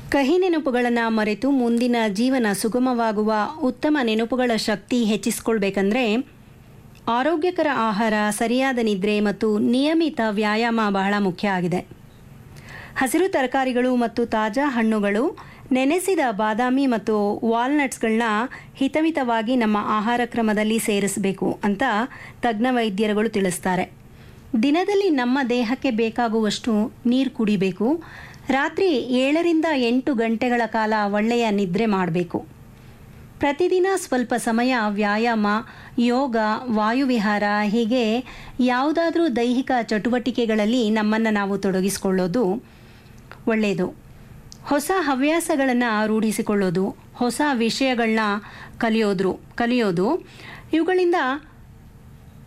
ಕಹಿ ನೆನಪುಗಳನ್ನು ಮರೆತು ಮುಂದಿನ ಜೀವನ ಸುಗಮವಾಗುವ ಉತ್ತಮ ನೆನಪುಗಳ ಶಕ್ತಿ ಹೆಚ್ಚಿಸ್ಕೊಳ್ಬೇಕಂದ್ರೆ ಆರೋಗ್ಯಕರ ಆಹಾರ ಸರಿಯಾದ ನಿದ್ರೆ ಮತ್ತು ನಿಯಮಿತ ವ್ಯಾಯಾಮ ಬಹಳ ಮುಖ್ಯ ಆಗಿದೆ ಹಸಿರು ತರಕಾರಿಗಳು ಮತ್ತು ತಾಜಾ ಹಣ್ಣುಗಳು ನೆನೆಸಿದ ಬಾದಾಮಿ ಮತ್ತು ವಾಲ್ನಟ್ಸ್ಗಳನ್ನ ಹಿತಮಿತವಾಗಿ ನಮ್ಮ ಆಹಾರ ಕ್ರಮದಲ್ಲಿ ಸೇರಿಸಬೇಕು ಅಂತ ತಜ್ಞ ವೈದ್ಯರುಗಳು ತಿಳಿಸ್ತಾರೆ ದಿನದಲ್ಲಿ ನಮ್ಮ ದೇಹಕ್ಕೆ ಬೇಕಾಗುವಷ್ಟು ನೀರು ಕುಡಿಬೇಕು ರಾತ್ರಿ ಏಳರಿಂದ ಎಂಟು ಗಂಟೆಗಳ ಕಾಲ ಒಳ್ಳೆಯ ನಿದ್ರೆ ಮಾಡಬೇಕು ಪ್ರತಿದಿನ ಸ್ವಲ್ಪ ಸಮಯ ವ್ಯಾಯಾಮ ಯೋಗ ವಾಯುವಿಹಾರ ಹೀಗೆ ಯಾವುದಾದ್ರೂ ದೈಹಿಕ ಚಟುವಟಿಕೆಗಳಲ್ಲಿ ನಮ್ಮನ್ನು ನಾವು ತೊಡಗಿಸಿಕೊಳ್ಳೋದು ಒಳ್ಳೆಯದು ಹೊಸ ಹವ್ಯಾಸಗಳನ್ನು ರೂಢಿಸಿಕೊಳ್ಳೋದು ಹೊಸ ವಿಷಯಗಳನ್ನ ಕಲಿಯೋದ್ರು ಕಲಿಯೋದು ಇವುಗಳಿಂದ